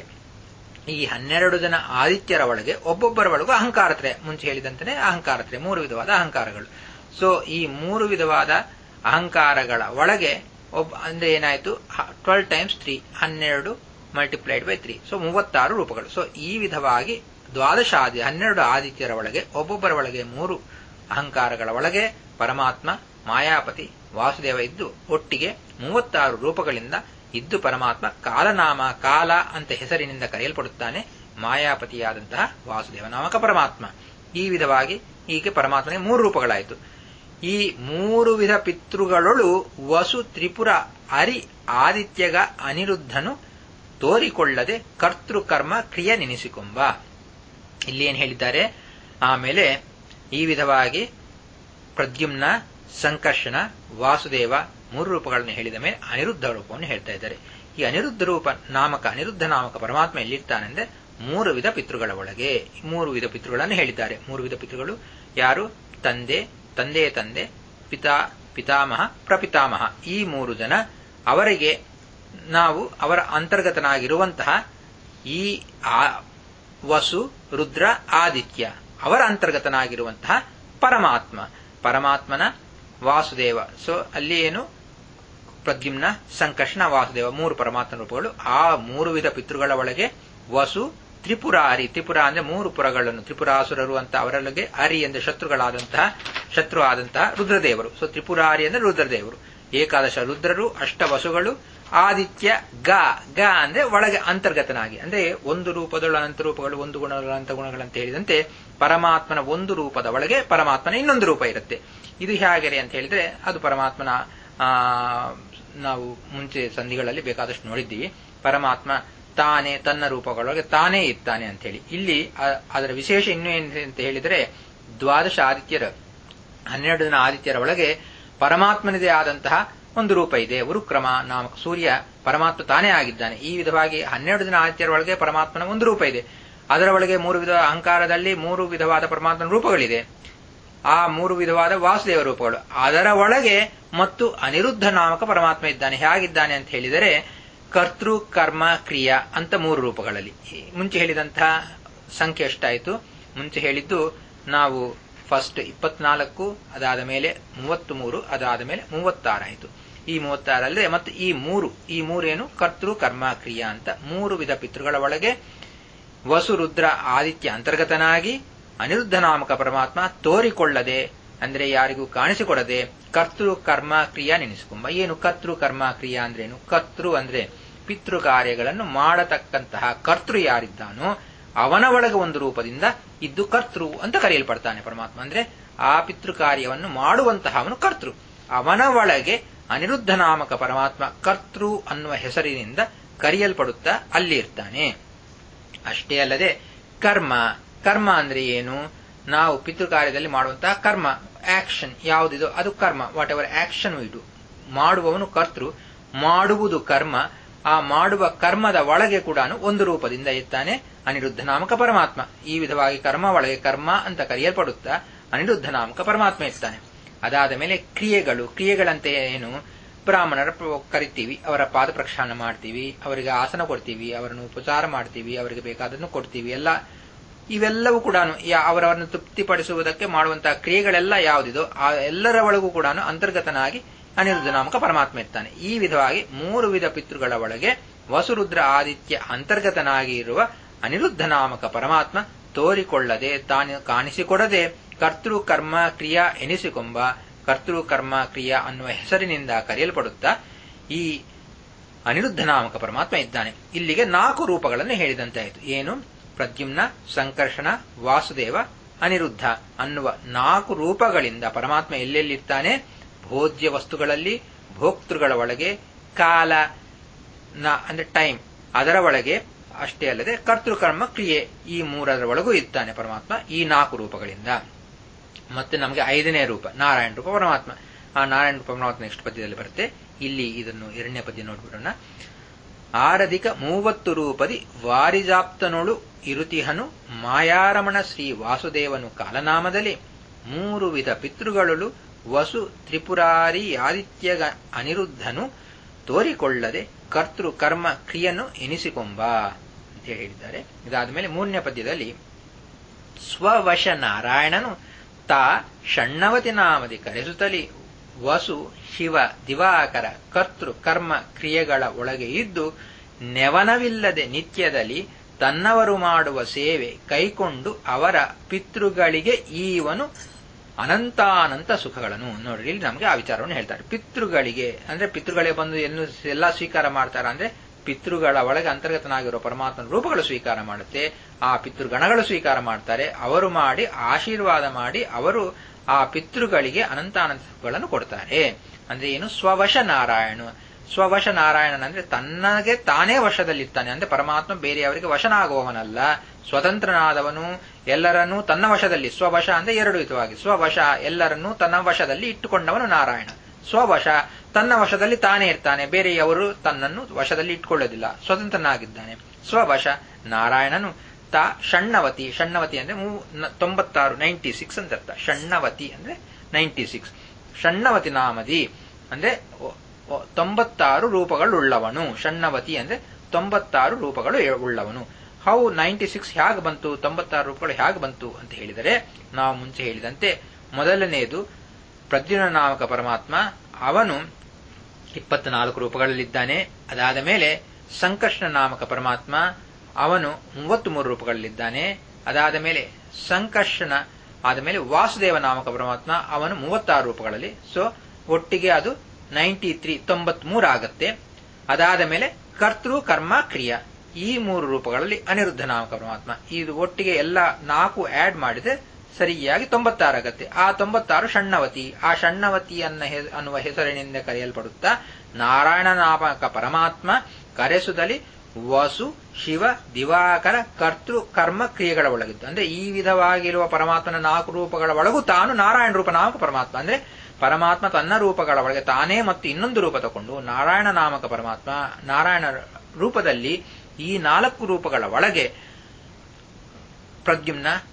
ಈ ಹನ್ನೆರಡು ಜನ ಆದಿತ್ಯರ ಒಳಗೆ ಒಬ್ಬೊಬ್ಬರ ಒಳಗೂ ಅಹಂಕಾರತ್ರೆ ಮುಂಚೆ ಹೇಳಿದಂತೆ ಅಹಂಕಾರತ್ರೆ ಮೂರು ವಿಧವಾದ ಅಹಂಕಾರಗಳು ಸೊ ಈ ಮೂರು ವಿಧವಾದ ಅಹಂಕಾರಗಳ ಒಳಗೆ ಒಬ್ಬ ಅಂದ್ರೆ ಏನಾಯ್ತು ಟ್ವೆಲ್ ಟೈಮ್ಸ್ ತ್ರೀ ಹನ್ನೆರಡು ಮಲ್ಟಿಪ್ಲೈಡ್ ಬೈ ತ್ರೀ ಸೊ ಮೂವತ್ತಾರು ರೂಪಗಳು ಸೊ ಈ ವಿಧವಾಗಿ ದ್ವಾದಶ ಆದಿ ಹನ್ನೆರಡು ಆದಿತ್ಯರ ಒಳಗೆ ಒಬ್ಬೊಬ್ಬರ ಒಳಗೆ ಮೂರು ಅಹಂಕಾರಗಳ ಒಳಗೆ ಪರಮಾತ್ಮ ಮಾಯಾಪತಿ ವಾಸುದೇವ ಇದ್ದು ಒಟ್ಟಿಗೆ ಮೂವತ್ತಾರು ರೂಪಗಳಿಂದ ಇದ್ದು ಪರಮಾತ್ಮ ಕಾಲನಾಮ ಕಾಲ ಅಂತ ಹೆಸರಿನಿಂದ ಕರೆಯಲ್ಪಡುತ್ತಾನೆ ಮಾಯಾಪತಿಯಾದಂತಹ ವಾಸುದೇವ ನಾಮಕ ಪರಮಾತ್ಮ ಈ ವಿಧವಾಗಿ ಹೀಗೆ ಪರಮಾತ್ಮನಿಗೆ ಮೂರು ರೂಪಗಳಾಯಿತು ಈ ಮೂರು ವಿಧ ಪಿತೃಗಳೊಳು ವಸು ತ್ರಿಪುರ ಅರಿ ಆದಿತ್ಯಗ ಅನಿರುದ್ಧನು ತೋರಿಕೊಳ್ಳದೆ ಕರ್ತೃಕರ್ಮ ಕ್ರಿಯೆ ನೆನೆಸಿಕೊಂಬ ಇಲ್ಲಿ ಏನ್ ಹೇಳಿದ್ದಾರೆ ಆಮೇಲೆ ಈ ವಿಧವಾಗಿ ಪ್ರದ್ಯುಮ್ನ ಸಂಕರ್ಷಣ ವಾಸುದೇವ ಮೂರು ರೂಪಗಳನ್ನು ಹೇಳಿದ ಮೇಲೆ ಅನಿರುದ್ಧ ರೂಪವನ್ನು ಹೇಳ್ತಾ ಇದ್ದಾರೆ ಈ ಅನಿರುದ್ಧ ರೂಪ ನಾಮಕ ಅನಿರುದ್ಧ ನಾಮಕ ಪರಮಾತ್ಮ ಎಲ್ಲಿರ್ತಾನೆಂದ್ರೆ ಮೂರು ವಿಧ ಪಿತೃಗಳ ಒಳಗೆ ಮೂರು ವಿಧ ಪಿತೃಗಳನ್ನು ಹೇಳಿದ್ದಾರೆ ಮೂರು ವಿಧ ಪಿತೃಗಳು ಯಾರು ತಂದೆ ತಂದೆಯ ತಂದೆ ಪಿತಾ ಪಿತಾಮಹ ಪ್ರಪಿತಾಮಹ ಈ ಮೂರು ಜನ ಅವರಿಗೆ ನಾವು ಅವರ ಅಂತರ್ಗತನಾಗಿರುವಂತಹ ಈ ವಸು ರುದ್ರ ಆದಿತ್ಯ ಅವರ ಅಂತರ್ಗತನಾಗಿರುವಂತಹ ಪರಮಾತ್ಮ ಪರಮಾತ್ಮನ ವಾಸುದೇವ ಸೊ ಅಲ್ಲಿ ಏನು ಪ್ರದ್ಯುಮ್ನ ಸಂಕರ್ಷಣ ವಾಸುದೇವ ಮೂರು ಪರಮಾತ್ಮ ರೂಪಗಳು ಆ ಮೂರು ವಿಧ ಪಿತೃಗಳ ಒಳಗೆ ವಸು ತ್ರಿಪುರಾರಿ ತ್ರಿಪುರ ಅಂದ್ರೆ ಮೂರು ಪುರಗಳನ್ನು ತ್ರಿಪುರಾಸುರರು ಅಂತ ಅವರೊಳಗೆ ಅರಿ ಅಂದ್ರೆ ಶತ್ರುಗಳಾದಂತಹ ಶತ್ರು ಆದಂತಹ ರುದ್ರದೇವರು ಸೊ ತ್ರಿಪುರಾರಿ ಅಂದ್ರೆ ರುದ್ರದೇವರು ಏಕಾದಶ ರುದ್ರರು ಅಷ್ಟ ವಸುಗಳು ಆದಿತ್ಯ ಗ ಗ ಅಂದ್ರೆ ಒಳಗೆ ಅಂತರ್ಗತನಾಗಿ ಅಂದ್ರೆ ಒಂದು ರೂಪದೊಳ ಅನಂತ ರೂಪಗಳು ಒಂದು ಗುಣಗಳ ಅನಂತ ಗುಣಗಳಂತ ಹೇಳಿದಂತೆ ಪರಮಾತ್ಮನ ಒಂದು ರೂಪದ ಒಳಗೆ ಪರಮಾತ್ಮನ ಇನ್ನೊಂದು ರೂಪ ಇರುತ್ತೆ ಇದು ಹೇಗೆ ಅಂತ ಹೇಳಿದ್ರೆ ಅದು ಪರಮಾತ್ಮನ ಆ ನಾವು ಮುಂಚೆ ಸಂಧಿಗಳಲ್ಲಿ ಬೇಕಾದಷ್ಟು ನೋಡಿದ್ದೀವಿ ಪರಮಾತ್ಮ ತಾನೇ ತನ್ನ ರೂಪಗಳೊಳಗೆ ತಾನೇ ಇರ್ತಾನೆ ಅಂತ ಹೇಳಿ ಇಲ್ಲಿ ಅದರ ವಿಶೇಷ ಇನ್ನು ಏನು ಅಂತ ಹೇಳಿದರೆ ದ್ವಾದಶ ಆದಿತ್ಯರ ಹನ್ನೆರಡು ಜನ ಆದಿತ್ಯರ ಒಳಗೆ ಪರಮಾತ್ಮನದೇ ಆದಂತಹ ಒಂದು ರೂಪ ಇದೆ ಉರುಕ್ರಮ ನಾಮಕ ಸೂರ್ಯ ಪರಮಾತ್ಮ ತಾನೇ ಆಗಿದ್ದಾನೆ ಈ ವಿಧವಾಗಿ ಹನ್ನೆರಡು ಜನ ಆದಿತ್ಯರ ಒಳಗೆ ಪರಮಾತ್ಮನ ಒಂದು ರೂಪ ಇದೆ ಅದರ ಒಳಗೆ ಮೂರು ವಿಧ ಅಹಂಕಾರದಲ್ಲಿ ಮೂರು ವಿಧವಾದ ಪರಮಾತ್ಮನ ರೂಪಗಳಿದೆ ಆ ಮೂರು ವಿಧವಾದ ವಾಸುದೇವ ರೂಪಗಳು ಅದರ ಒಳಗೆ ಮತ್ತು ಅನಿರುದ್ಧ ನಾಮಕ ಪರಮಾತ್ಮ ಇದ್ದಾನೆ ಹೇಗಿದ್ದಾನೆ ಅಂತ ಹೇಳಿದರೆ ಕರ್ತೃ ಕರ್ಮ ಕ್ರಿಯಾ ಅಂತ ಮೂರು ರೂಪಗಳಲ್ಲಿ ಮುಂಚೆ ಹೇಳಿದಂತಹ ಸಂಖ್ಯೆ ಎಷ್ಟಾಯಿತು ಮುಂಚೆ ಹೇಳಿದ್ದು ನಾವು ಫಸ್ಟ್ ಇಪ್ಪತ್ನಾಲ್ಕು ಅದಾದ ಮೇಲೆ ಮೂವತ್ತ್ ಮೂರು ಅದಾದ ಮೇಲೆ ಮೂವತ್ತಾರಾಯಿತು ಈ ಮೂವತ್ತಾರಲ್ಲದೆ ಮತ್ತು ಈ ಮೂರು ಈ ಮೂರೇನು ಕರ್ತೃ ಕರ್ಮ ಕ್ರಿಯಾ ಅಂತ ಮೂರು ವಿಧ ಪಿತೃಗಳ ಒಳಗೆ ವಸು ರುದ್ರ ಆದಿತ್ಯ ಅಂತರ್ಗತನಾಗಿ ಅನಿರುದ್ಧ ನಾಮಕ ಪರಮಾತ್ಮ ತೋರಿಕೊಳ್ಳದೆ ಅಂದ್ರೆ ಯಾರಿಗೂ ಕಾಣಿಸಿಕೊಡದೆ ಕರ್ತೃ ಕರ್ಮ ಕ್ರಿಯಾ ನೆನೆಸಿಕೊಂಬ ಏನು ಕರ್ತೃ ಕರ್ಮ ಕ್ರಿಯಾ ಅಂದ್ರೇನು ಕರ್ತೃ ಅಂದ್ರೆ ಪಿತೃ ಕಾರ್ಯಗಳನ್ನು ಮಾಡತಕ್ಕಂತಹ ಕರ್ತೃ ಯಾರಿದ್ದಾನೋ ಅವನ ಒಳಗೆ ಒಂದು ರೂಪದಿಂದ ಇದ್ದು ಕರ್ತೃ ಅಂತ ಕರೆಯಲ್ಪಡ್ತಾನೆ ಪರಮಾತ್ಮ ಅಂದ್ರೆ ಆ ಪಿತೃ ಕಾರ್ಯವನ್ನು ಮಾಡುವಂತಹ ಅವನು ಕರ್ತೃ ಅವನ ಒಳಗೆ ಅನಿರುದ್ಧ ನಾಮಕ ಪರಮಾತ್ಮ ಕರ್ತೃ ಅನ್ನುವ ಹೆಸರಿನಿಂದ ಕರೆಯಲ್ಪಡುತ್ತಾ ಅಲ್ಲಿ ಇರ್ತಾನೆ ಅಷ್ಟೇ ಅಲ್ಲದೆ ಕರ್ಮ ಕರ್ಮ ಅಂದ್ರೆ ಏನು ನಾವು ಪಿತೃ ಕಾರ್ಯದಲ್ಲಿ ಮಾಡುವಂತಹ ಕರ್ಮ ಆಕ್ಷನ್ ಯಾವುದಿದೋ ಅದು ಕರ್ಮ ವಾಟ್ ಎವರ್ ಆಕ್ಷನ್ ಇಡು ಮಾಡುವವನು ಕರ್ತೃ ಮಾಡುವುದು ಕರ್ಮ ಆ ಮಾಡುವ ಕರ್ಮದ ಒಳಗೆ ಕೂಡ ಒಂದು ರೂಪದಿಂದ ಇರ್ತಾನೆ ಅನಿರುದ್ಧ ನಾಮಕ ಪರಮಾತ್ಮ ಈ ವಿಧವಾಗಿ ಕರ್ಮ ಒಳಗೆ ಕರ್ಮ ಅಂತ ಕರೆಯಲ್ಪಡುತ್ತಾ ಅನಿರುದ್ಧ ನಾಮಕ ಪರಮಾತ್ಮ ಇರ್ತಾನೆ ಅದಾದ ಮೇಲೆ ಕ್ರಿಯೆಗಳು ಕ್ರಿಯೆಗಳಂತೆ ಏನು ಬ್ರಾಹ್ಮಣರ ಕರಿತೀವಿ ಅವರ ಪಾದ ಪ್ರಕ್ಷಾಳನ ಮಾಡ್ತೀವಿ ಅವರಿಗೆ ಆಸನ ಕೊಡ್ತೀವಿ ಅವರನ್ನು ಉಪಚಾರ ಮಾಡ್ತೀವಿ ಅವರಿಗೆ ಬೇಕಾದನ್ನು ಕೊಡ್ತೀವಿ ಎಲ್ಲ ಇವೆಲ್ಲವೂ ಕೂಡ ಅವರವನ್ನು ತೃಪ್ತಿಪಡಿಸುವುದಕ್ಕೆ ಮಾಡುವಂತಹ ಕ್ರಿಯೆಗಳೆಲ್ಲ ಯಾವುದಿದೋ ಆ ಎಲ್ಲರ ಒಳಗೂ ಕೂಡ ಅಂತರ್ಗತನಾಗಿ ಅನಿರುದ್ಧ ನಾಮಕ ಪರಮಾತ್ಮ ಇರ್ತಾನೆ ಈ ವಿಧವಾಗಿ ಮೂರು ವಿಧ ಪಿತೃಗಳ ಒಳಗೆ ವಸುರುದ್ರ ಆದಿತ್ಯ ಅಂತರ್ಗತನಾಗಿ ಇರುವ ಅನಿರುದ್ಧ ನಾಮಕ ಪರಮಾತ್ಮ ತೋರಿಕೊಳ್ಳದೆ ತಾನು ಕಾಣಿಸಿಕೊಡದೆ ಕರ್ತೃ ಕರ್ಮ ಕ್ರಿಯಾ ಎನಿಸಿಕೊಂಬ ಕರ್ತೃ ಕರ್ಮ ಕ್ರಿಯಾ ಅನ್ನುವ ಹೆಸರಿನಿಂದ ಕರೆಯಲ್ಪಡುತ್ತಾ ಈ ಅನಿರುದ್ಧ ನಾಮಕ ಪರಮಾತ್ಮ ಇದ್ದಾನೆ ಇಲ್ಲಿಗೆ ನಾಲ್ಕು ರೂಪಗಳನ್ನು ಹೇಳಿದಂತಾಯಿತು ಏನು ಪ್ರದ್ಯುಮ್ನ ಸಂಕರ್ಷಣ ವಾಸುದೇವ ಅನಿರುದ್ಧ ಅನ್ನುವ ನಾಲ್ಕು ರೂಪಗಳಿಂದ ಪರಮಾತ್ಮ ಎಲ್ಲೆಲ್ಲಿರ್ತಾನೆ ಭೋಜ್ಯ ವಸ್ತುಗಳಲ್ಲಿ ಭೋಕ್ತೃಗಳ ಒಳಗೆ ಕಾಲ ನ ಅಂದ್ರೆ ಟೈಮ್ ಅದರ ಒಳಗೆ ಅಷ್ಟೇ ಅಲ್ಲದೆ ಕರ್ತೃಕರ್ಮ ಕ್ರಿಯೆ ಈ ಮೂರರ ಒಳಗೂ ಇರ್ತಾನೆ ಪರಮಾತ್ಮ ಈ ನಾಲ್ಕು ರೂಪಗಳಿಂದ ಮತ್ತೆ ನಮಗೆ ಐದನೇ ರೂಪ ನಾರಾಯಣ ರೂಪ ಪರಮಾತ್ಮ ಆ ನಾರಾಯಣ ರೂಪ ಪರಮಾತ್ಮ ನೆಕ್ಸ್ಟ್ ಪದ್ಯದಲ್ಲಿ ಬರುತ್ತೆ ಇಲ್ಲಿ ಇದನ್ನು ಎರಡನೇ ಪದ್ಯ ನೋಡ್ಬಿಡೋಣ ಆರಧಿಕ ಮೂವತ್ತು ರೂಪದಿ ವಾರಿಜಾಪ್ತನೊಳು ಇರುತಿಹನು ಮಾಯಾರಮಣ ಶ್ರೀ ವಾಸುದೇವನು ಕಾಲನಾಮದಲ್ಲಿ ಮೂರು ವಿಧ ಪಿತೃಗಳಳು ವಸು ತ್ರಿಪುರಾರಿ ಆದಿತ್ಯ ಅನಿರುದ್ಧನು ತೋರಿಕೊಳ್ಳದೆ ಕರ್ತೃ ಕರ್ಮ ಕ್ರಿಯನು ಎನಿಸಿಕೊಂಬ ಅಂತ ಹೇಳಿದ್ದಾರೆ ಇದಾದ ಮೇಲೆ ಮೂರನೇ ಪದ್ಯದಲ್ಲಿ ಸ್ವವಶ ನಾರಾಯಣನು ತಾ ಷಣ್ಣವತಿ ನಾಮದಿ ಕರೆಸುತ್ತಲಿ ವಸು ಶಿವ ದಿವಾಕರ ಕರ್ತೃ ಕರ್ಮ ಕ್ರಿಯೆಗಳ ಒಳಗೆ ಇದ್ದು ನೆವನವಿಲ್ಲದೆ ನಿತ್ಯದಲ್ಲಿ ತನ್ನವರು ಮಾಡುವ ಸೇವೆ ಕೈಕೊಂಡು ಅವರ ಪಿತೃಗಳಿಗೆ ಈವನು ಅನಂತಾನಂತ ಸುಖಗಳನ್ನು ನೋಡ್ರಿ ಇಲ್ಲಿ ನಮಗೆ ಆ ವಿಚಾರವನ್ನು ಹೇಳ್ತಾರೆ ಪಿತೃಗಳಿಗೆ ಅಂದ್ರೆ ಪಿತೃಗಳೇ ಬಂದು ಏನು ಎಲ್ಲ ಸ್ವೀಕಾರ ಮಾಡ್ತಾರ ಅಂದ್ರೆ ಪಿತೃಗಳ ಒಳಗೆ ಅಂತರ್ಗತನಾಗಿರೋ ಪರಮಾತ್ಮನ ರೂಪಗಳು ಸ್ವೀಕಾರ ಮಾಡುತ್ತೆ ಆ ಪಿತೃಗಣಗಳು ಸ್ವೀಕಾರ ಮಾಡ್ತಾರೆ ಅವರು ಮಾಡಿ ಆಶೀರ್ವಾದ ಮಾಡಿ ಅವರು ಆ ಪಿತೃಗಳಿಗೆ ಅನಂತಾನಂತ ಸುಖಗಳನ್ನು ಕೊಡ್ತಾರೆ ಅಂದ್ರೆ ಏನು ಸ್ವವಶ ನಾರಾಯಣ ಸ್ವವಶ ನಾರಾಯಣನ್ ಅಂದ್ರೆ ತನ್ನಗೆ ತಾನೇ ವಶದಲ್ಲಿರ್ತಾನೆ ಅಂದ್ರೆ ಪರಮಾತ್ಮ ಬೇರೆಯವರಿಗೆ ವಶನಾಗುವವನಲ್ಲ ಸ್ವತಂತ್ರನಾದವನು ಎಲ್ಲರನ್ನೂ ತನ್ನ ವಶದಲ್ಲಿ ಸ್ವವಶ ಅಂದ್ರೆ ಎರಡು ವಿಧವಾಗಿ ಸ್ವವಶ ಎಲ್ಲರನ್ನೂ ತನ್ನ ವಶದಲ್ಲಿ ಇಟ್ಟುಕೊಂಡವನು ನಾರಾಯಣ ಸ್ವವಶ ತನ್ನ ವಶದಲ್ಲಿ ತಾನೇ ಇರ್ತಾನೆ ಬೇರೆಯವರು ತನ್ನನ್ನು ವಶದಲ್ಲಿ ಇಟ್ಕೊಳ್ಳೋದಿಲ್ಲ ಸ್ವತಂತ್ರನಾಗಿದ್ದಾನೆ ಸ್ವವಶ ನಾರಾಯಣನು ತಾ ಷಣ್ಣವತಿ ಷಣ್ಣವತಿ ಅಂದ್ರೆ ತೊಂಬತ್ತಾರು ನೈಂಟಿ ಸಿಕ್ಸ್ ಅಂತ ಅರ್ಥ ಷಣ್ಣವತಿ ಅಂದ್ರೆ ನೈಂಟಿ ಸಿಕ್ಸ್ ಷಣ್ಣವತಿ ನಾಮದಿ ಅಂದ್ರೆ ತೊಂಬತ್ತಾರು ರೂಪಗಳುಳ್ಳವನು ಷಣ್ಣವತಿ ಅಂದ್ರೆ ತೊಂಬತ್ತಾರು ರೂಪಗಳು ಉಳ್ಳವನು ಹೌ ನೈಂಟಿ ಸಿಕ್ಸ್ ಹೇಗೆ ಬಂತು ತೊಂಬತ್ತಾರು ರೂಪಗಳು ಹೇಗೆ ಬಂತು ಅಂತ ಹೇಳಿದರೆ ನಾವು ಮುಂಚೆ ಹೇಳಿದಂತೆ ಮೊದಲನೆಯದು ಪ್ರದ್ಯುನ ನಾಮಕ ಪರಮಾತ್ಮ ಅವನು ಇಪ್ಪತ್ನಾಲ್ಕು ರೂಪಗಳಲ್ಲಿದ್ದಾನೆ ಅದಾದ ಮೇಲೆ ಸಂಕರ್ಷಣ ನಾಮಕ ಪರಮಾತ್ಮ ಅವನು ಮೂವತ್ತ್ ಮೂರು ರೂಪಗಳಲ್ಲಿದ್ದಾನೆ ಅದಾದ ಮೇಲೆ ಸಂಕರ್ಷಣ ಆದ ಮೇಲೆ ವಾಸುದೇವ ನಾಮಕ ಪರಮಾತ್ಮ ಅವನು ಮೂವತ್ತಾರು ರೂಪಗಳಲ್ಲಿ ಸೊ ಒಟ್ಟಿಗೆ ಅದು ನೈಂಟಿ ತ್ರೀ ತೊಂಬತ್ಮೂರು ಆಗತ್ತೆ ಅದಾದ ಮೇಲೆ ಕರ್ತೃ ಕರ್ಮ ಕ್ರಿಯಾ ಈ ಮೂರು ರೂಪಗಳಲ್ಲಿ ಅನಿರುದ್ಧ ನಾಮಕ ಪರಮಾತ್ಮ ಇದು ಒಟ್ಟಿಗೆ ಎಲ್ಲ ನಾಲ್ಕು ಆಡ್ ಮಾಡಿದ್ರೆ ಸರಿಯಾಗಿ ತೊಂಬತ್ತಾರು ಆಗತ್ತೆ ಆ ತೊಂಬತ್ತಾರು ಷಣ್ಣವತಿ ಆ ಷಣ್ಣವತಿ ಅನ್ನ ಅನ್ನುವ ಹೆಸರಿನಿಂದ ಕರೆಯಲ್ಪಡುತ್ತಾ ನಾರಾಯಣ ನಾಮಕ ಪರಮಾತ್ಮ ಕರೆಸುದಲ್ಲಿ ವಸು ಶಿವ ದಿವಾಕರ ಕರ್ತೃ ಕರ್ಮ ಕ್ರಿಯೆಗಳ ಒಳಗಿದ್ದು ಅಂದ್ರೆ ಈ ವಿಧವಾಗಿರುವ ಪರಮಾತ್ಮನ ನಾಲ್ಕು ರೂಪಗಳ ಒಳಗೂ ತಾನು ನಾರಾಯಣ ರೂಪ ನಾಮಕ ಪರಮಾತ್ಮ ಅಂದ್ರೆ ಪರಮಾತ್ಮ ತನ್ನ ರೂಪಗಳ ಒಳಗೆ ತಾನೇ ಮತ್ತು ಇನ್ನೊಂದು ರೂಪ ತಗೊಂಡು ನಾರಾಯಣ ನಾಮಕ ಪರಮಾತ್ಮ ನಾರಾಯಣ ರೂಪದಲ್ಲಿ ಈ ನಾಲ್ಕು ರೂಪಗಳ ಒಳಗೆ ಪ್ರದ್ಯುಮ್ನ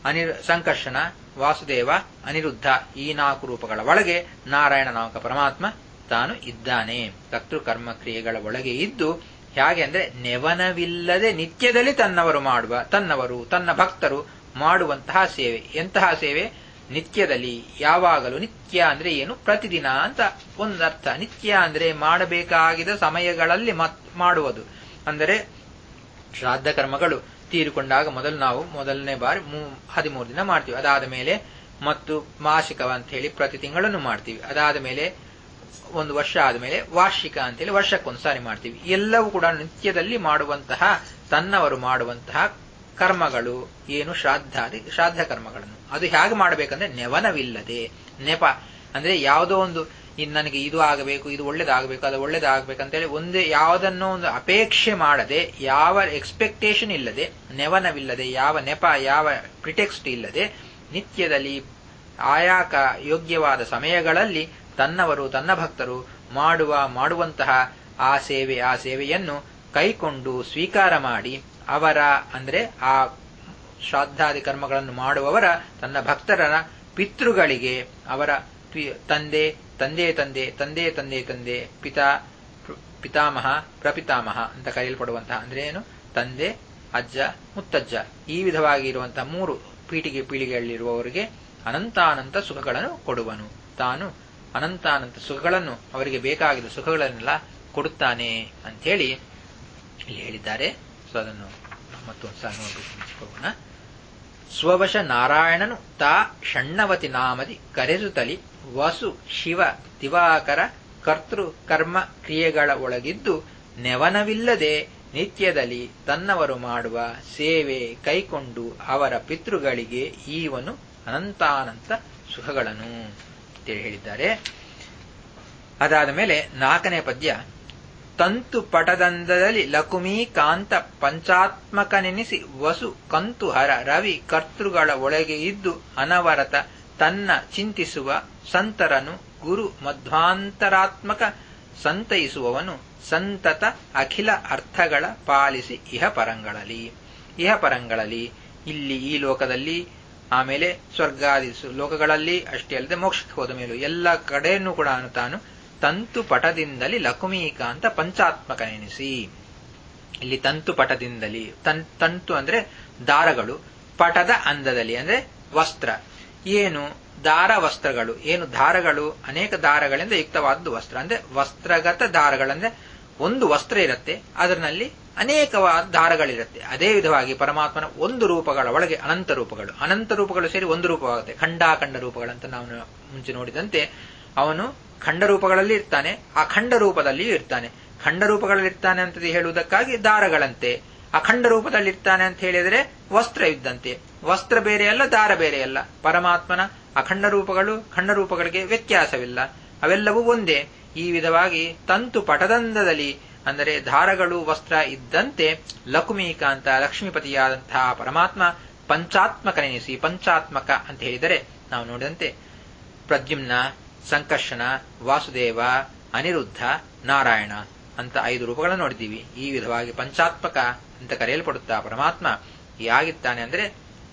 ಅನಿರ್ ಸಂಕರ್ಷಣ ವಾಸುದೇವ ಅನಿರುದ್ಧ ಈ ನಾಲ್ಕು ರೂಪಗಳ ಒಳಗೆ ನಾರಾಯಣ ನಾಮಕ ಪರಮಾತ್ಮ ತಾನು ಇದ್ದಾನೆ ಕರ್ತೃಕರ್ಮ ಕ್ರಿಯೆಗಳ ಒಳಗೆ ಇದ್ದು ಹೇಗೆ ಅಂದ್ರೆ ನೆವನವಿಲ್ಲದೆ ನಿತ್ಯದಲ್ಲಿ ತನ್ನವರು ಮಾಡುವ ತನ್ನವರು ತನ್ನ ಭಕ್ತರು ಮಾಡುವಂತಹ ಸೇವೆ ಎಂತಹ ಸೇವೆ ನಿತ್ಯದಲ್ಲಿ ಯಾವಾಗಲೂ ನಿತ್ಯ ಅಂದ್ರೆ ಏನು ಪ್ರತಿದಿನ ಅಂತ ಒಂದರ್ಥ ನಿತ್ಯ ಅಂದ್ರೆ ಮಾಡಬೇಕಾಗಿದ ಸಮಯಗಳಲ್ಲಿ ಮತ್ ಮಾಡುವುದು ಅಂದರೆ ಶ್ರಾದ್ದ ಕರ್ಮಗಳು ತೀರಿಕೊಂಡಾಗ ಮೊದಲು ನಾವು ಮೊದಲನೇ ಬಾರಿ ಹದಿಮೂರು ದಿನ ಮಾಡ್ತೀವಿ ಅದಾದ ಮೇಲೆ ಮತ್ತು ಮಾಸಿಕವ ಅಂತ ಹೇಳಿ ಪ್ರತಿ ತಿಂಗಳನ್ನು ಮಾಡ್ತೀವಿ ಅದಾದ ಮೇಲೆ ಒಂದು ವರ್ಷ ಆದಮೇಲೆ ವಾರ್ಷಿಕ ಅಂತೇಳಿ ವರ್ಷಕ್ಕೊಂದ್ಸಾರಿ ಮಾಡ್ತೀವಿ ಎಲ್ಲವೂ ಕೂಡ ನಿತ್ಯದಲ್ಲಿ ಮಾಡುವಂತಹ ತನ್ನವರು ಮಾಡುವಂತಹ ಕರ್ಮಗಳು ಏನು ಶ್ರಾದ್ದಾದಿ ಶ್ರಾದ್ದ ಕರ್ಮಗಳನ್ನು ಅದು ಹೇಗೆ ಮಾಡಬೇಕಂದ್ರೆ ನೆವನವಿಲ್ಲದೆ ನೆಪ ಅಂದ್ರೆ ಯಾವುದೋ ಒಂದು ಇನ್ ನನಗೆ ಇದು ಆಗಬೇಕು ಇದು ಒಳ್ಳೇದಾಗಬೇಕು ಅದು ಒಳ್ಳೇದಾಗಬೇಕಂತೇಳಿ ಒಂದೇ ಯಾವುದನ್ನೋ ಒಂದು ಅಪೇಕ್ಷೆ ಮಾಡದೆ ಯಾವ ಎಕ್ಸ್ಪೆಕ್ಟೇಷನ್ ಇಲ್ಲದೆ ನೆವನವಿಲ್ಲದೆ ಯಾವ ನೆಪ ಯಾವ ಪ್ರಿಟೆಕ್ಸ್ಟ್ ಇಲ್ಲದೆ ನಿತ್ಯದಲ್ಲಿ ಆಯಾಕ ಯೋಗ್ಯವಾದ ಸಮಯಗಳಲ್ಲಿ ತನ್ನವರು ತನ್ನ ಭಕ್ತರು ಮಾಡುವ ಮಾಡುವಂತಹ ಆ ಸೇವೆ ಆ ಸೇವೆಯನ್ನು ಕೈಕೊಂಡು ಸ್ವೀಕಾರ ಮಾಡಿ ಅವರ ಅಂದ್ರೆ ಆ ಶ್ರಾದ್ದಾದಿ ಕರ್ಮಗಳನ್ನು ಮಾಡುವವರ ತನ್ನ ಭಕ್ತರ ಪಿತೃಗಳಿಗೆ ಅವರ ತಂದೆ ತಂದೆ ತಂದೆ ತಂದೆ ತಂದೆ ತಂದೆ ಪಿತಾ ಪಿತಾಮಹ ಪ್ರಪಿತಾಮಹ ಅಂತ ಕರೆಯಲ್ಪಡುವಂತಹ ಅಂದ್ರೆ ಏನು ತಂದೆ ಅಜ್ಜ ಮುತ್ತಜ್ಜ ಈ ವಿಧವಾಗಿ ಇರುವಂತಹ ಮೂರು ಪೀಳಿಗೆ ಪೀಳಿಗೆಯಲ್ಲಿರುವವರಿಗೆ ಅನಂತಾನಂತ ಸುಖಗಳನ್ನು ಕೊಡುವನು ತಾನು ಅನಂತಾನಂತ ಸುಖಗಳನ್ನು ಅವರಿಗೆ ಬೇಕಾಗಿದ್ದ ಸುಖಗಳನ್ನೆಲ್ಲ ಕೊಡುತ್ತಾನೆ ಅಂಥೇಳಿ ಇಲ್ಲಿ ಹೇಳಿದ್ದಾರೆ ಸೊ ಅದನ್ನು ಮತ್ತೊಂದು ಸಹ ನೋಡ್ಬಿಟ್ಟು ಸ್ವವಶ ನಾರಾಯಣನು ತಾ ಷಣ್ಣವತಿ ನಾಮದಿ ಕರೆಸುತ್ತಲಿ ವಸು ಶಿವ ದಿವಾಕರ ಕರ್ತೃ ಕರ್ಮ ಕ್ರಿಯೆಗಳ ಒಳಗಿದ್ದು ನೆವನವಿಲ್ಲದೆ ನಿತ್ಯದಲ್ಲಿ ತನ್ನವರು ಮಾಡುವ ಸೇವೆ ಕೈಕೊಂಡು ಅವರ ಪಿತೃಗಳಿಗೆ ಈವನು ಅನಂತಾನಂತ ಸುಖಗಳನ್ನು ಅಂತೇಳಿ ಹೇಳಿದ್ದಾರೆ ಅದಾದ ಮೇಲೆ ನಾಲ್ಕನೇ ಪದ್ಯ ತಂತು ಪಟದಂದದಲ್ಲಿ ಲಕುಮೀ ಕಾಂತ ಪಂಚಾತ್ಮಕನೆನಿಸಿ ವಸು ಕಂತು ಹರ ರವಿ ಕರ್ತೃಗಳ ಒಳಗೆ ಇದ್ದು ಅನವರತ ತನ್ನ ಚಿಂತಿಸುವ ಸಂತರನು ಗುರು ಮಧ್ವಾಂತರಾತ್ಮಕ ಸಂತೈಸುವವನು ಸಂತತ ಅಖಿಲ ಅರ್ಥಗಳ ಪಾಲಿಸಿ ಇಹ ಪರಂಗಳಲ್ಲಿ ಇಹ ಪರಂಗಳಲ್ಲಿ ಇಲ್ಲಿ ಈ ಲೋಕದಲ್ಲಿ ಆಮೇಲೆ ಸ್ವರ್ಗಾದಿ ಲೋಕಗಳಲ್ಲಿ ಅಷ್ಟೇ ಅಲ್ಲದೆ ಮೋಕ್ಷಕ್ಕೆ ಹೋದ ಮೇಲೂ ಎಲ್ಲ ಕಡೆಯೂ ಕೂಡ ತಾನು ತಂತು ಪಟದಿಂದಲಿ ಲಕುಮೀಕಾಂತ ಪಂಚಾತ್ಮಕನೆನಿಸಿ ಇಲ್ಲಿ ತಂತು ಪಟದಿಂದಲಿ ತಂತು ಅಂದ್ರೆ ದಾರಗಳು ಪಟದ ಅಂದದಲ್ಲಿ ಅಂದ್ರೆ ವಸ್ತ್ರ ಏನು ದಾರ ವಸ್ತ್ರಗಳು ಏನು ದಾರಗಳು ಅನೇಕ ದಾರಗಳಿಂದ ಯುಕ್ತವಾದದ್ದು ವಸ್ತ್ರ ಅಂದ್ರೆ ವಸ್ತ್ರಗತ ದಾರಗಳಂದ್ರೆ ಒಂದು ವಸ್ತ್ರ ಇರುತ್ತೆ ಅದರಲ್ಲಿ ಅನೇಕವಾದ ದಾರಗಳಿರುತ್ತೆ ಅದೇ ವಿಧವಾಗಿ ಪರಮಾತ್ಮನ ಒಂದು ರೂಪಗಳ ಒಳಗೆ ಅನಂತ ರೂಪಗಳು ಅನಂತ ರೂಪಗಳು ಸೇರಿ ಒಂದು ರೂಪವಾಗುತ್ತೆ ಖಂಡಾಖಂಡ ರೂಪಗಳಂತ ನಾವು ಮುಂಚೆ ನೋಡಿದಂತೆ ಅವನು ಖಂಡ ರೂಪಗಳಲ್ಲಿ ಇರ್ತಾನೆ ಆ ಖಂಡ ರೂಪದಲ್ಲಿಯೂ ಇರ್ತಾನೆ ಖಂಡ ರೂಪಗಳಲ್ಲಿ ಇರ್ತಾನೆ ಅಂತ ಹೇಳುವುದಕ್ಕಾಗಿ ದಾರಗಳಂತೆ ಅಖಂಡ ರೂಪದಲ್ಲಿ ಇರ್ತಾನೆ ಅಂತ ಹೇಳಿದರೆ ವಸ್ತ್ರ ಇದ್ದಂತೆ ವಸ್ತ್ರ ಬೇರೆ ಅಲ್ಲ ದಾರ ಬೇರೆ ಅಲ್ಲ ಪರಮಾತ್ಮನ ಅಖಂಡ ರೂಪಗಳು ಖಂಡ ರೂಪಗಳಿಗೆ ವ್ಯತ್ಯಾಸವಿಲ್ಲ ಅವೆಲ್ಲವೂ ಒಂದೇ ಈ ವಿಧವಾಗಿ ತಂತು ಪಟದಂದದಲ್ಲಿ ಅಂದರೆ ದಾರಗಳು ವಸ್ತ್ರ ಇದ್ದಂತೆ ಲಕುಮೀಕಾಂತ ಲಕ್ಷ್ಮೀಪತಿಯಾದಂತಹ ಪರಮಾತ್ಮ ಪಂಚಾತ್ಮಕನೆನಿಸಿ ಪಂಚಾತ್ಮಕ ಅಂತ ಹೇಳಿದರೆ ನಾವು ನೋಡಿದಂತೆ ಪ್ರದ್ಯುಮ್ನ ಸಂಕರ್ಷಣ ವಾಸುದೇವ ಅನಿರುದ್ಧ ನಾರಾಯಣ ಅಂತ ಐದು ರೂಪಗಳನ್ನು ನೋಡಿದ್ದೀವಿ ಈ ವಿಧವಾಗಿ ಪಂಚಾತ್ಮಕ ಅಂತ ಕರೆಯಲ್ಪಡುತ್ತಾ ಪರಮಾತ್ಮ ಯಾಗಿದ್ದಾನೆ ಅಂದ್ರೆ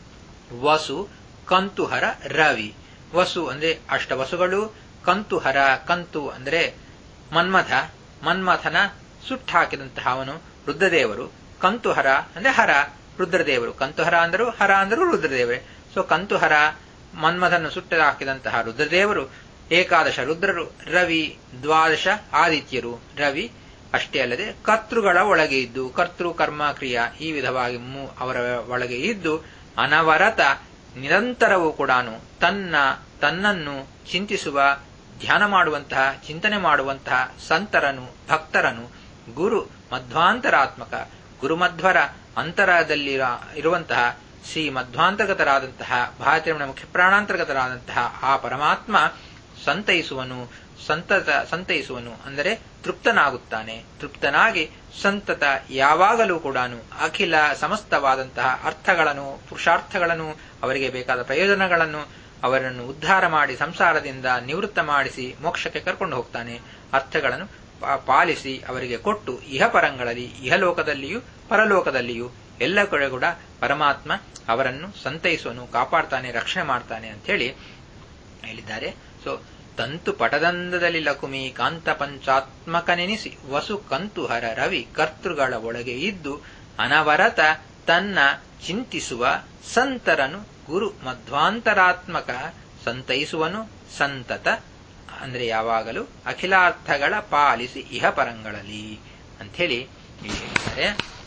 ವಸು ಕಂತುಹರ ರವಿ ವಸು ಅಂದ್ರೆ ಅಷ್ಟ ವಸುಗಳು ಕಂತುಹರ ಕಂತು ಅಂದ್ರೆ ಮನ್ಮಥ ಮನ್ಮಥನ ಸುಟ್ಟಾಕಿದಂತಹ ಅವನು ರುದ್ರದೇವರು ಕಂತುಹರ ಅಂದ್ರೆ ಹರ ರುದ್ರದೇವರು ಕಂತುಹರ ಅಂದರು ಹರ ಅಂದರು ರುದ್ರದೇವರೇ ಸೊ ಕಂತುಹರ ಮನ್ಮಥನ ಸುಟ್ಟು ಹಾಕಿದಂತಹ ರುದ್ರದೇವರು ಏಕಾದಶ ರುದ್ರರು ರವಿ ದ್ವಾದಶ ಆದಿತ್ಯರು ರವಿ ಅಷ್ಟೇ ಅಲ್ಲದೆ ಕರ್ತೃಗಳ ಒಳಗೆ ಇದ್ದು ಕರ್ತೃ ಕರ್ಮ ಕ್ರಿಯಾ ಈ ವಿಧವಾಗಿ ಅವರ ಒಳಗೆ ಇದ್ದು ಅನವರತ ನಿರಂತರವೂ ಕೂಡ ತನ್ನ ತನ್ನನ್ನು ಚಿಂತಿಸುವ ಧ್ಯಾನ ಮಾಡುವಂತಹ ಚಿಂತನೆ ಮಾಡುವಂತಹ ಸಂತರನು ಭಕ್ತರನು ಗುರು ಮಧ್ವಾಂತರಾತ್ಮಕ ಗುರುಮಧ್ವರ ಅಂತರದಲ್ಲಿ ಇರುವಂತಹ ಶ್ರೀ ಮಧ್ವಾಂತರ್ಗತರಾದಂತಹ ಭಾರತೀಯ ಮುಖ್ಯ ಪ್ರಾಣಾಂತರ್ಗತರಾದಂತಹ ಆ ಪರಮಾತ್ಮ ಸಂತೈಸುವನು ಸಂತತ ಸಂತೈಸುವನು ಅಂದರೆ ತೃಪ್ತನಾಗುತ್ತಾನೆ ತೃಪ್ತನಾಗಿ ಸಂತತ ಯಾವಾಗಲೂ ಕೂಡ ಅಖಿಲ ಸಮಸ್ತವಾದಂತಹ ಅರ್ಥಗಳನ್ನು ಪುರುಷಾರ್ಥಗಳನ್ನು ಅವರಿಗೆ ಬೇಕಾದ ಪ್ರಯೋಜನಗಳನ್ನು ಅವರನ್ನು ಉದ್ಧಾರ ಮಾಡಿ ಸಂಸಾರದಿಂದ ನಿವೃತ್ತ ಮಾಡಿಸಿ ಮೋಕ್ಷಕ್ಕೆ ಕರ್ಕೊಂಡು ಹೋಗ್ತಾನೆ ಅರ್ಥಗಳನ್ನು ಪಾಲಿಸಿ ಅವರಿಗೆ ಕೊಟ್ಟು ಇಹ ಪರಂಗಳಲ್ಲಿ ಇಹಲೋಕದಲ್ಲಿಯೂ ಪರಲೋಕದಲ್ಲಿಯೂ ಎಲ್ಲ ಕಡೆ ಕೂಡ ಪರಮಾತ್ಮ ಅವರನ್ನು ಸಂತೈಸುವನು ಕಾಪಾಡ್ತಾನೆ ರಕ್ಷಣೆ ಮಾಡ್ತಾನೆ ಅಂತ ಹೇಳಿ ಹೇಳಿದ್ದಾರೆ ಸೊ ತಂತು ಪಟದಂದದಲ್ಲಿ ಲಕುಮಿ ಕಾಂತ ಪಂಚಾತ್ಮಕನೆನಿಸಿ ವಸು ಕಂತುಹರ ರವಿ ಕರ್ತೃಗಳ ಒಳಗೆ ಇದ್ದು ಅನವರತ ತನ್ನ ಚಿಂತಿಸುವ ಸಂತರನು ಗುರು ಮಧ್ವಾಂತರಾತ್ಮಕ ಸಂತೈಸುವನು ಸಂತತ ಅಂದ್ರೆ ಯಾವಾಗಲೂ ಅಖಿಲಾರ್ಥಗಳ ಪಾಲಿಸಿ ಇಹ ಪರಂಗಳಲ್ಲಿ ಅಂಥೇಳಿ ಇಲ್ಲಿ ಹೇಳಿದ್ದಾರೆ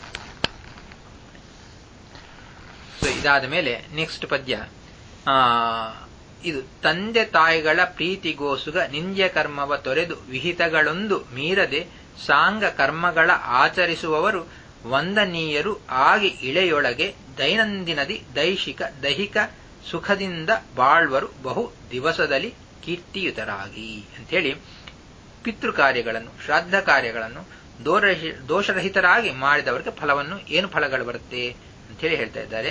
ಸೊ ಇದಾದ ಮೇಲೆ ನೆಕ್ಸ್ಟ್ ಪದ್ಯ ಆ ಇದು ತಂದೆ ತಾಯಿಗಳ ಪ್ರೀತಿಗೋಸುಗ ನಿಂದ್ಯ ಕರ್ಮವ ತೊರೆದು ವಿಹಿತಗಳೊಂದು ಮೀರದೆ ಸಾಂಗ ಕರ್ಮಗಳ ಆಚರಿಸುವವರು ವಂದನೀಯರು ಆಗಿ ಇಳೆಯೊಳಗೆ ದೈನಂದಿನದಿ ದೈಶಿಕ ದೈಹಿಕ ಸುಖದಿಂದ ಬಾಳ್ವರು ಬಹು ದಿವಸದಲ್ಲಿ ಕೀರ್ತಿಯುತರಾಗಿ ಅಂಥೇಳಿ ಪಿತೃ ಕಾರ್ಯಗಳನ್ನು ಶ್ರಾದ್ದ ಕಾರ್ಯಗಳನ್ನು ದೋಷರಹಿತರಾಗಿ ಮಾಡಿದವರಿಗೆ ಫಲವನ್ನು ಏನು ಫಲಗಳು ಬರುತ್ತೆ ಅಂಥೇಳಿ ಹೇಳ್ತಾ ಇದ್ದಾರೆ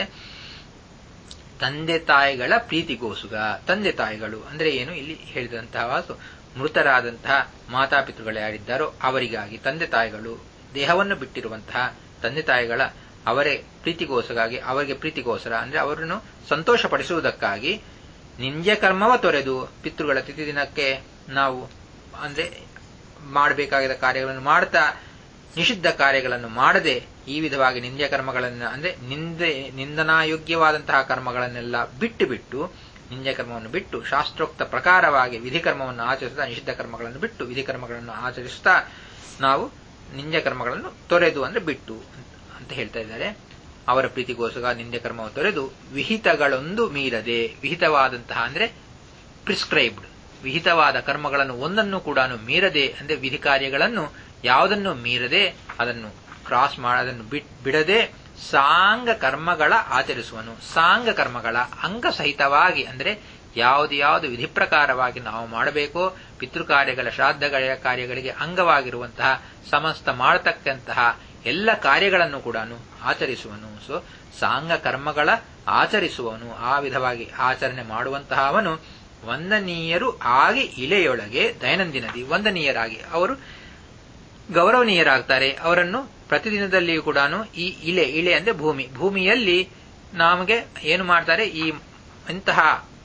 ತಂದೆ ತಾಯಿಗಳ ಪ್ರೀತಿಗೋಸುಗ ತಂದೆ ತಾಯಿಗಳು ಅಂದ್ರೆ ಏನು ಇಲ್ಲಿ ಹೇಳಿದಂತಹ ಮೃತರಾದಂತಹ ಮಾತಾಪಿತೃಗಳು ಯಾರಿದ್ದಾರೋ ಅವರಿಗಾಗಿ ತಂದೆ ತಾಯಿಗಳು ದೇಹವನ್ನು ಬಿಟ್ಟಿರುವಂತಹ ತಂದೆ ತಾಯಿಗಳ ಅವರೇ ಪ್ರೀತಿಗೋಸಗಾಗಿ ಅವರಿಗೆ ಪ್ರೀತಿಗೋಸ್ಕರ ಅಂದ್ರೆ ಅವರನ್ನು ಸಂತೋಷಪಡಿಸುವುದಕ್ಕಾಗಿ ನಿಂಜ ಕರ್ಮವ ತೊರೆದು ಪಿತೃಗಳ ತಿಥಿ ದಿನಕ್ಕೆ ನಾವು ಅಂದ್ರೆ ಮಾಡಬೇಕಾಗಿದ್ದ ಕಾರ್ಯಗಳನ್ನು ಮಾಡ್ತಾ ನಿಷಿದ್ಧ ಕಾರ್ಯಗಳನ್ನು ಮಾಡದೆ ಈ ವಿಧವಾಗಿ ನಿಂದ್ಯ ಕರ್ಮಗಳನ್ನು ಅಂದ್ರೆ ನಿಂದೆ ನಿಂದನಾಯೋಗ್ಯವಾದಂತಹ ಕರ್ಮಗಳನ್ನೆಲ್ಲ ಬಿಟ್ಟು ಬಿಟ್ಟು ನಿಂದ್ಯ ಕರ್ಮವನ್ನು ಬಿಟ್ಟು ಶಾಸ್ತ್ರೋಕ್ತ ಪ್ರಕಾರವಾಗಿ ವಿಧಿಕರ್ಮವನ್ನು ಆಚರಿಸುತ್ತಾ ನಿಷಿದ್ಧ ಕರ್ಮಗಳನ್ನು ಬಿಟ್ಟು ವಿಧಿಕರ್ಮಗಳನ್ನು ಆಚರಿಸುತ್ತಾ ನಾವು ನಿಂದ್ಯ ಕರ್ಮಗಳನ್ನು ತೊರೆದು ಅಂದ್ರೆ ಬಿಟ್ಟು ಅಂತ ಹೇಳ್ತಾ ಇದ್ದಾರೆ ಅವರ ಪ್ರೀತಿಗೋಸ್ಕರ ನಿಂದ್ಯ ಕರ್ಮವನ್ನು ತೊರೆದು ವಿಹಿತಗಳೊಂದು ಮೀರದೆ ವಿಹಿತವಾದಂತಹ ಅಂದ್ರೆ ಪ್ರಿಸ್ಕ್ರೈಬ್ಡ್ ವಿಹಿತವಾದ ಕರ್ಮಗಳನ್ನು ಒಂದನ್ನು ಕೂಡ ಮೀರದೆ ಅಂದ್ರೆ ವಿಧಿ ಕಾರ್ಯಗಳನ್ನು ಯಾವುದನ್ನು ಮೀರದೆ ಅದನ್ನು ಕ್ರಾಸ್ ಮಾಡೋದನ್ನು ಬಿಡದೆ ಸಾಂಗ ಕರ್ಮಗಳ ಆಚರಿಸುವನು ಸಾಂಗ ಕರ್ಮಗಳ ಅಂಗ ಸಹಿತವಾಗಿ ಅಂದ್ರೆ ಯಾವುದು ಯಾವುದು ವಿಧಿ ಪ್ರಕಾರವಾಗಿ ನಾವು ಮಾಡಬೇಕೋ ಪಿತೃಕಾರ್ಯಗಳ ಶ್ರಾದ್ದಗಳ ಕಾರ್ಯಗಳಿಗೆ ಅಂಗವಾಗಿರುವಂತಹ ಸಮಸ್ತ ಮಾಡತಕ್ಕಂತಹ ಎಲ್ಲ ಕಾರ್ಯಗಳನ್ನು ಕೂಡ ಆಚರಿಸುವನು ಸೊ ಸಾಂಗ ಕರ್ಮಗಳ ಆಚರಿಸುವನು ಆ ವಿಧವಾಗಿ ಆಚರಣೆ ಮಾಡುವಂತಹ ಅವನು ವಂದನೀಯರು ಆಗಿ ಇಲೆಯೊಳಗೆ ದೈನಂದಿನದಿ ವಂದನೀಯರಾಗಿ ಅವರು ಗೌರವನೀಯರಾಗ್ತಾರೆ ಅವರನ್ನು ಪ್ರತಿದಿನದಲ್ಲಿಯೂ ಕೂಡ ಈ ಇಲೆ ಇಲೆ ಅಂದ್ರೆ ಭೂಮಿ ಭೂಮಿಯಲ್ಲಿ ನಮಗೆ ಏನು ಮಾಡ್ತಾರೆ ಈ ಇಂತಹ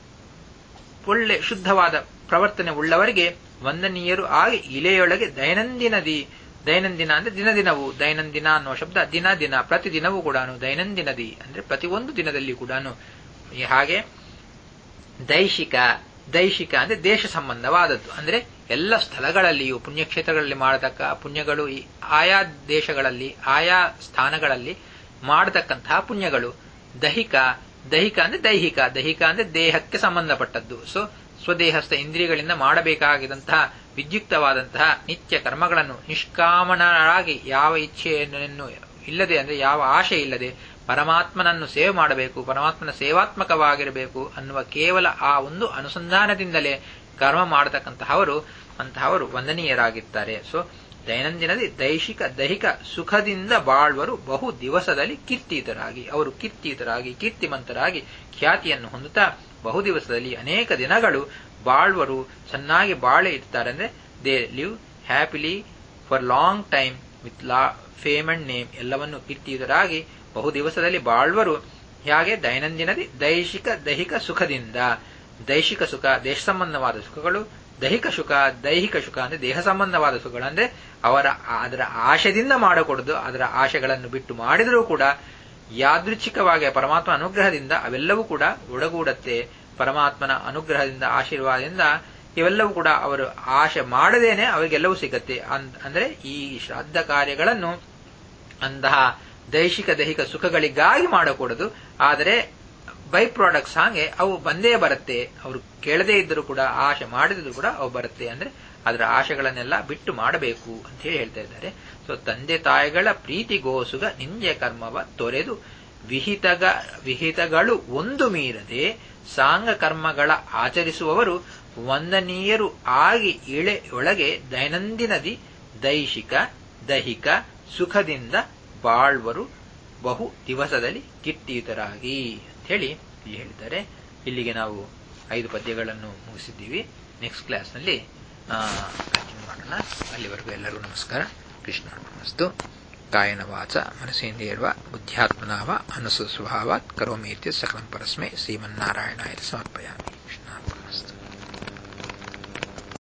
ಒಳ್ಳೆ ಶುದ್ಧವಾದ ಪ್ರವರ್ತನೆ ಉಳ್ಳವರಿಗೆ ವಂದನೀಯರು ಆಗಿ ಇಲೆಯೊಳಗೆ ದೈನಂದಿನದಿ ದೈನಂದಿನ ಅಂದ್ರೆ ದಿನ ದಿನವೂ ದೈನಂದಿನ ಅನ್ನೋ ಶಬ್ದ ದಿನ ದಿನ ಪ್ರತಿದಿನವೂ ಕೂಡ ದೈನಂದಿನದಿ ಅಂದ್ರೆ ಪ್ರತಿಯೊಂದು ದಿನದಲ್ಲಿ ಕೂಡ ಹಾಗೆ ದೈಶಿಕ ದೈಶಿಕ ಅಂದ್ರೆ ದೇಶ ಸಂಬಂಧವಾದದ್ದು ಅಂದ್ರೆ ಎಲ್ಲ ಸ್ಥಳಗಳಲ್ಲಿಯೂ ಪುಣ್ಯಕ್ಷೇತ್ರಗಳಲ್ಲಿ ಮಾಡತಕ್ಕ ಪುಣ್ಯಗಳು ಆಯಾ ದೇಶಗಳಲ್ಲಿ ಆಯಾ ಸ್ಥಾನಗಳಲ್ಲಿ ಮಾಡತಕ್ಕಂತಹ ಪುಣ್ಯಗಳು ದೈಹಿಕ ದೈಹಿಕ ಅಂದ್ರೆ ದೈಹಿಕ ದೈಹಿಕ ಅಂದ್ರೆ ದೇಹಕ್ಕೆ ಸಂಬಂಧಪಟ್ಟದ್ದು ಸೊ ಸ್ವದೇಹಸ್ಥ ಇಂದ್ರಿಯಗಳಿಂದ ಮಾಡಬೇಕಾಗಿದಂತಹ ವಿದ್ಯುಕ್ತವಾದಂತಹ ನಿತ್ಯ ಕರ್ಮಗಳನ್ನು ನಿಷ್ಕಾಮನರಾಗಿ ಯಾವ ಇಚ್ಛೆಯನ್ನು ಇಲ್ಲದೆ ಅಂದ್ರೆ ಯಾವ ಆಶೆ ಇಲ್ಲದೆ ಪರಮಾತ್ಮನನ್ನು ಸೇವೆ ಮಾಡಬೇಕು ಪರಮಾತ್ಮನ ಸೇವಾತ್ಮಕವಾಗಿರಬೇಕು ಅನ್ನುವ ಕೇವಲ ಆ ಒಂದು ಅನುಸಂಧಾನದಿಂದಲೇ ಕರ್ಮ ಮಾಡತಕ್ಕಂತಹವರು ಅಂತಹವರು ವಂದನೀಯರಾಗಿರ್ತಾರೆ ಸೊ ದೈನಂದಿನದಿ ದೈಶಿಕ ದೈಹಿಕ ಸುಖದಿಂದ ಬಾಳ್ವರು ಬಹು ದಿವಸದಲ್ಲಿ ಕೀರ್ತಿಯುತರಾಗಿ ಅವರು ಕೀರ್ತಿಯುತರಾಗಿ ಕೀರ್ತಿಮಂತರಾಗಿ ಖ್ಯಾತಿಯನ್ನು ಹೊಂದುತ್ತಾ ಬಹು ದಿವಸದಲ್ಲಿ ಅನೇಕ ದಿನಗಳು ಬಾಳ್ವರು ಚೆನ್ನಾಗಿ ಬಾಳೆ ಇರ್ತಾರೆ ಅಂದ್ರೆ they live happily for long time with ಲಾ ಫೇಮ್ ಅಂಡ್ ನೇಮ್ ಎಲ್ಲವನ್ನು ಕೀರ್ತಿಯುತರಾಗಿ ಬಹು ದಿವಸದಲ್ಲಿ ಬಾಳ್ವರು ಹಾಗೆ ದೈನಂದಿನದಿ ದೈಶಿಕ ದೈಹಿಕ ಸುಖದಿಂದ ದೈಶಿಕ ಸುಖ ದೇಶ ಸಂಬಂಧವಾದ ಸುಖಗಳು ದೈಹಿಕ ಸುಖ ದೈಹಿಕ ಸುಖ ಅಂದ್ರೆ ದೇಹ ಸಂಬಂಧವಾದ ಸುಖಗಳು ಅಂದ್ರೆ ಅವರ ಅದರ ಆಶೆದಿಂದ ಮಾಡಕೂಡದು ಅದರ ಆಶೆಗಳನ್ನು ಬಿಟ್ಟು ಮಾಡಿದರೂ ಕೂಡ ಯಾದೃಚ್ಛಿಕವಾಗಿ ಪರಮಾತ್ಮ ಅನುಗ್ರಹದಿಂದ ಅವೆಲ್ಲವೂ ಕೂಡ ಒಡಗೂಡತ್ತೆ ಪರಮಾತ್ಮನ ಅನುಗ್ರಹದಿಂದ ಆಶೀರ್ವಾದದಿಂದ ಇವೆಲ್ಲವೂ ಕೂಡ ಅವರು ಆಶೆ ಮಾಡದೇನೆ ಅವರಿಗೆಲ್ಲವೂ ಸಿಗತ್ತೆ ಅಂದ್ರೆ ಈ ಶ್ರಾದ್ದ ಕಾರ್ಯಗಳನ್ನು ಅಂತಹ ದೈಹಿಕ ದೈಹಿಕ ಸುಖಗಳಿಗಾಗಿ ಮಾಡಕೂಡದು ಆದರೆ ಬೈ ಪ್ರಾಡಕ್ಟ್ಸ್ ಹಾಗೆ ಅವು ಬಂದೇ ಬರುತ್ತೆ ಅವರು ಕೇಳದೇ ಇದ್ದರೂ ಕೂಡ ಆಶೆ ಮಾಡಿದ್ರು ಕೂಡ ಅವು ಬರುತ್ತೆ ಅಂದ್ರೆ ಅದರ ಆಶೆಗಳನ್ನೆಲ್ಲ ಬಿಟ್ಟು ಮಾಡಬೇಕು ಅಂತ ಹೇಳಿ ಹೇಳ್ತಾ ಇದ್ದಾರೆ ಸೊ ತಂದೆ ತಾಯಿಗಳ ಪ್ರೀತಿಗೋಸುಗ ನಿಂಜ ಕರ್ಮವ ತೊರೆದು ವಿಹಿತಗ ವಿಹಿತಗಳು ಒಂದು ಮೀರದೆ ಸಾಂಗ ಕರ್ಮಗಳ ಆಚರಿಸುವವರು ವಂದನೀಯರು ಆಗಿ ಇಳೆ ಒಳಗೆ ದೈನಂದಿನದಿ ದೈಶಿಕ ದೈಹಿಕ ಸುಖದಿಂದ ಬಾಳ್ವರು ಬಹು ದಿವಸದಲ್ಲಿ ಕಿಟ್ಟಿಯುತರಾಗಿ ಅಂತ ಹೇಳಿ ಇಲ್ಲಿ ಹೇಳಿದ್ದಾರೆ ಇಲ್ಲಿಗೆ ನಾವು ಐದು ಪದ್ಯಗಳನ್ನು ಮುಗಿಸಿದ್ದೀವಿ ನೆಕ್ಸ್ಟ್ ಕ್ಲಾಸ್ನಲ್ಲಿ ಕಂಟಿನ್ಯೂ ಮಾಡೋಣ ಅಲ್ಲಿವರೆಗೂ ಎಲ್ಲರಿಗೂ ನಮಸ್ಕಾರ ಕೃಷ್ಣ ಮಸ್ತು ಕಾಯನ ವಾಚ ಮನಸೇಂದ್ರಿಯರ್ವ ಬುದ್ಧ್ಯಾತ್ಮನಾವ ಅನಸು ಸ್ವಭಾವಾತ್ ಕರೋಮಿ ಇತ್ಯ ಸಕಲಂ ಪರಸ್ಮೈ ಶ್ರೀಮನ್ನಾರಾಯಣಾಯ ಸಮರ್ಪಯಾಮಿ